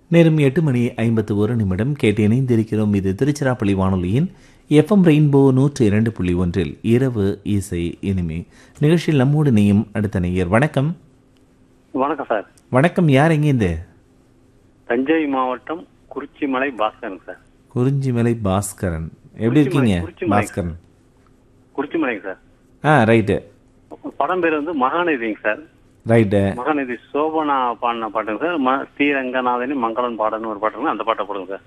நேரம் எட்டு மணி ஐம்பத்து ஒரு நிமிடம் கேட்டு இணைந்திருக்கிறோம் இது திருச்சிராப்பள்ளி வானொலியின் எஃப்எம் ரெயின்போ நூற்று இரண்டு புள்ளி ஒன்றில் இரவு இசை இனிமே நிகழ்ச்சியில் நம்மோடு நீயும் அடுத்த நேயர் வணக்கம் வணக்கம் சார் வணக்கம் யார் எங்கேருந்து தஞ்சை மாவட்டம் குறிச்சிமலை பாஸ்கரன் சார் குறிஞ்சிமலை பாஸ்கரன் எப்படி இருக்கீங்க குறிச்சிமலை. பாஸ்கரன் குறிச்சிமலைங்க சார் ஆ ரைட்டு படம் பேர் வந்து மகாநதிங்க சார் ரைட்டு மகாநதி சோபனா பாடின பாட்டுங்க சார் ம ஸ்ரீரங்கநாதனி மங்களன் பாடன்னு ஒரு பாட்டுங்க அந்த பாட்டை போடுங்க சார்